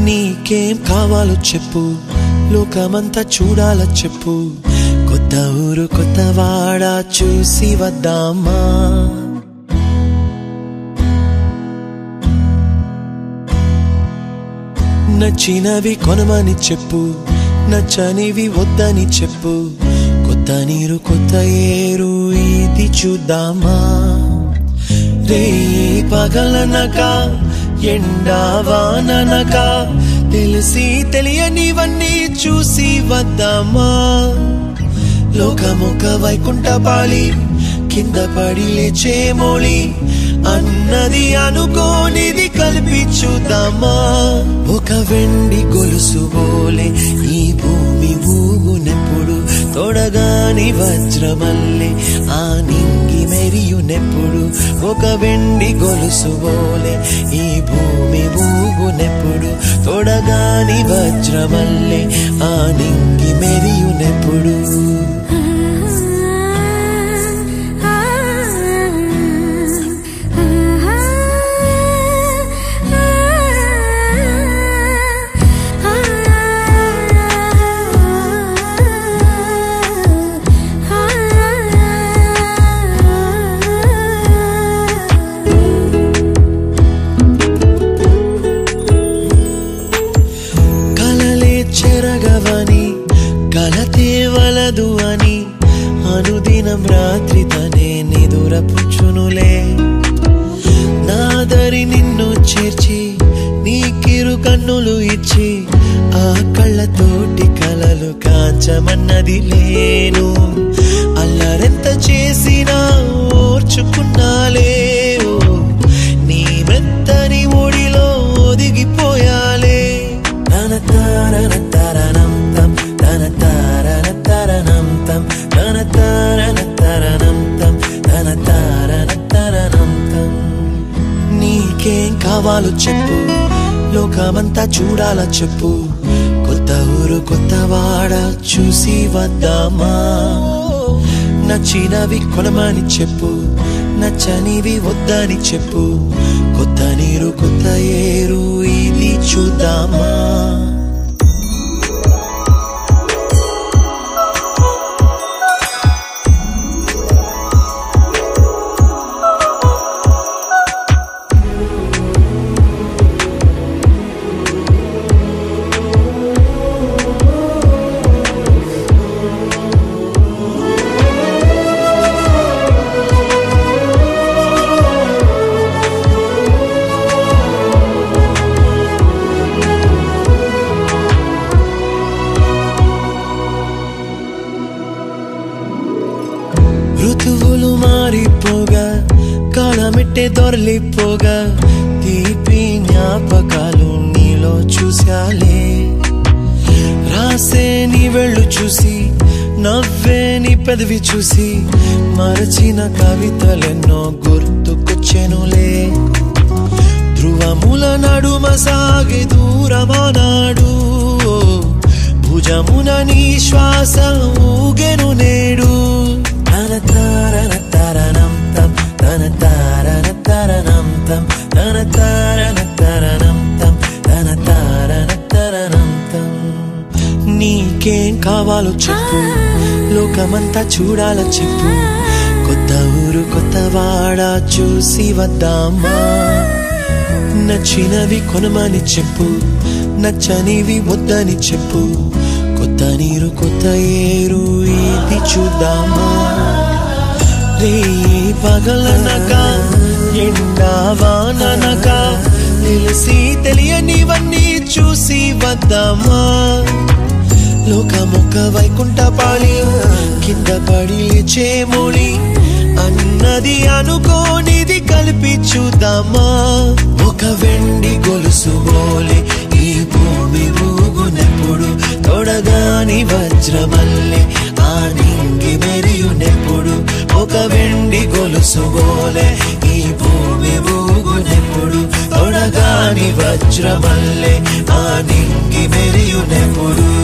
నీకేం కావాలో చెప్పు లోకమంతా చూడాల చెప్పు కొత్త ఊరు కొత్త వాడ చూసి వద్దామా నచ్చినవి కొనమని చెప్పు నచ్చనివి వద్దని చెప్పు కొత్త నీరు కొత్త ఏరు ఇది చూద్దామా రే పగలనక ఎండావాననక తెలిసి తెలియనివన్నీ చూసి వద్దామా లోకమొక వైకుంఠపాళి కింద పడి లేచే మోళి అన్నది అనుకోనిది కల్పించుదామా ఒక వెండి గొలుసు బోలే ఈ భూమి ఊగునెప్పుడు తొడగాని వజ్రమల్లె ఆ నింగి మెరియునెప్పుడు ఒక వెండి గొలుసు బోలే ఈ భూమి ఊగునెప్పుడు తొడగాని వజ్రమల్లె ఆ నింగి మెరియునెప్పుడు కలలే చెరగవని కలతే వలదు అని అనుదినం రాత్రి తనే నిదురపుచ్చునులే నాదరి నిన్ను చేర్చి నీకిరు కన్నులు ఇచ్చి ఆ కళ్ళతోటి కలలు కాంచమన్నది లేను అల్లరెంత చేసినా ఓర్చుకున్నాలే ఓ నీ మెత్తని ఒడిలో ఒదిగిపోయాలే తన తారన తరణం తం తన తారన తరణం తం తన తారన తరణం తం తన తారన తరణం తం నీకేం కావాలో చెప్పు లోకమంతా చూడాల చెప్పు కొత్త ఊరు కొత్త వాడ చూసి వద్దామా నచ్చినవి కొనమని చెప్పు నచ్చనివి వద్దని చెప్పు కొత్త నీరు కొత్త ఏరు ఇది చూద్దామా ఋతువులు మారిపోగా కాలమిట్టే దొరలిపోగా తీపి జ్ఞాపకాలు నీలో చూశాలే రాసే నీ వెళ్ళు చూసి నవ్వే నీ పెదవి చూసి మరచిన కవితలెన్నో గుర్తుకొచ్చెనులే ధ్రువముల నడుమ సాగి దూరమానాడు భుజమున నీ శ్వాస ఊగెను నేడు తన తారన తరణం తం తన తారన తరణం తం తన తారన తరణం తం తన తారన తరణం తం నీకేం కావాలో చెప్పు లోకమంతా చూడాల చెప్పు కొత్త ఊరు కొత్త వాడ చూసి వద్దామా నచ్చినవి కొనమని చెప్పు నచ్చనివి వద్దని చెప్పు కొత్త నీరు కొత్త ఏరు ఇది చూద్దామా రే పగలనక ఎండావాననక తెలిసి తెలియనివన్నీ చూసి వద్దామా లోకమొక్క వైకుంఠపాళి కింద పడి లేచే మోళి అన్నది అనుకోనిది కలిపి చూద్దామా ఒక వెండి గొలుసు బోలే ఈ భూమి ఊగునెప్పుడు తొడగాని వజ్రమల్లె ఆ నింగి మెరియునెప్పుడు ఒక వెండి గొలుసు బోలే ఈ భూమి ఊగునెప్పుడు తొడగాని వజ్రమల్లె ఆ నింగి మెరియునెప్పుడు